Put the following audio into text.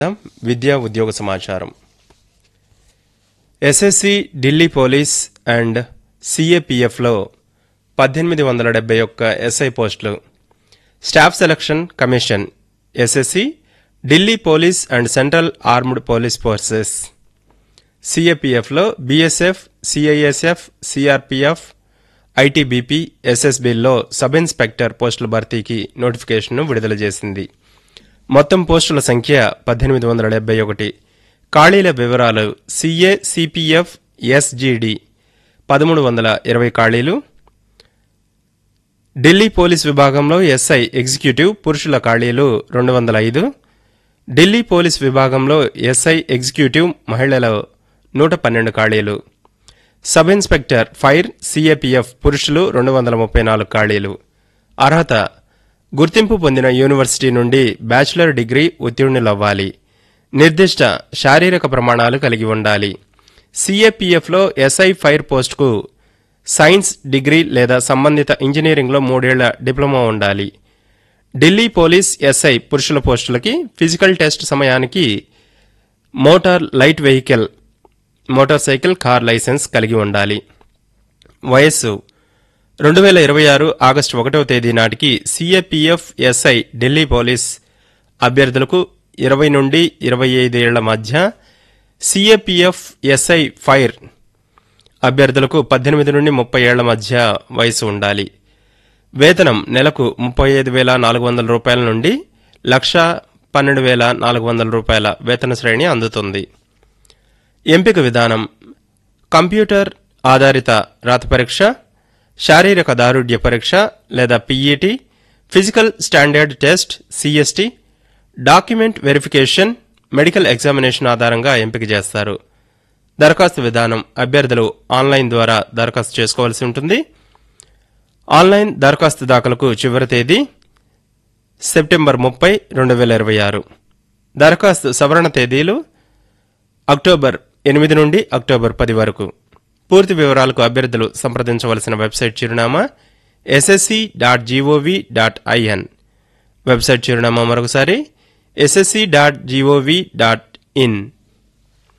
విద్యా ఉద్యోగ సమాచారం ఎస్ఎస్సి ఢిల్లీ పోలీస్ అండ్ సిఏపిఎఫ్లో పద్దెనిమిది వందల డెబ్బై ఒక్క ఎస్ఐ పోస్టులు staff selection commission SSC Delhi police and central armed police forces సిఏపిఎఫ్లో బీఎస్ఎఫ్ సిఐఎస్ఎఫ్ సిఆర్పిఎఫ్ ఐటీబీపీ ఎస్ఎస్బీల్లో సబ్ ఇన్స్పెక్టర్ పోస్టుల భర్తీకి నోటిఫికేషన్ను విడుదల చేసింది మొత్తం పోస్టుల సంఖ్య పద్దెనిమిది వందల డెబ్బై ఒకటి ఖాళీల వివరాలు సిఏ సిపిఎఫ్ ఎస్జిడి పదమూడు వందల ఇరవై ఖాళీలు ఢిల్లీ పోలీస్ విభాగంలో ఎస్ఐ ఎగ్జిక్యూటివ్ పురుషుల ఖాళీలు రెండు వందల ఐదు ఢిల్లీ పోలీస్ విభాగంలో ఎస్ఐ ఎగ్జిక్యూటివ్ మహిళల నూట పన్నెండు ఖాళీలు సబ్ ఇన్స్పెక్టర్ ఫైర్ సిఏపిఎఫ్ పురుషులు రెండు వందల ముప్పై నాలుగు ఖాళీలు అర్హత గుర్తింపు పొందిన యూనివర్సిటీ నుండి బ్యాచిలర్ డిగ్రీ ఉత్తీర్ణులవ్వాలి నిర్దిష్ట శారీరక ప్రమాణాలు కలిగి ఉండాలి సిఏపిఎఫ్లో ఎస్ఐ ఫైర్ పోస్టుకు సైన్స్ డిగ్రీ లేదా సంబంధిత ఇంజనీరింగ్లో మూడేళ్ల డిప్లొమా ఉండాలి ఢిల్లీ పోలీస్ ఎస్ఐ పురుషుల పోస్టులకి ఫిజికల్ టెస్ట్ సమయానికి motor light vehicle motorcycle car licence కలిగి ఉండాలి వయస్సు రెండు వేల ఇరవై ఆరు ఆగస్టు ఒకటవ తేదీ నాటికి సిఏపిఎఫ్ ఎస్ఐ ఢిల్లీ పోలీస్ అభ్యర్థులకు ఇరవై నుండి ఇరవై ఐదేళ్ల మధ్య సిఏపిఎఫ్ ఎస్ఐ ఫైర్ అభ్యర్థులకు పద్దెనిమిది నుండి ముప్పై ఏళ్ల మధ్య వయసు ఉండాలి వేతనం నెలకు ముప్పై ఐదు వేల నాలుగు వందల రూపాయల నుండి లక్ష పన్నెండు వేల నాలుగు వందల రూపాయల వేతన శ్రేణి అందుతుంది ఎంపిక విధానం కంప్యూటర్ ఆధారిత రాత పరీక్ష శారీరక దారుఢ్య పరీక్ష లేదా PET physical standard test CST document verification medical examination ఆధారంగా ఎంపిక చేస్తారు దరఖాస్తు విధానం అభ్యర్థులు ఆన్లైన్ ద్వారా దరఖాస్తు చేసుకోవాల్సి ఉంటుంది ఆన్లైన్ దరఖాస్తు దాఖలకు చివరి తేదీ సెప్టెంబర్ ముప్పై రెండు వేల ఇరవై ఆరు దరఖాస్తు సవరణ తేదీలు అక్టోబర్ ఎనిమిది నుండి అక్టోబర్ పది వరకు పూర్తి వివరాలకు అభ్యర్థులు సంప్రదించవలసిన వెబ్సైట్ చిరునామా SSC dot GOV dot IN website చిరునామా మరొకసారి SSC dot GOV dot in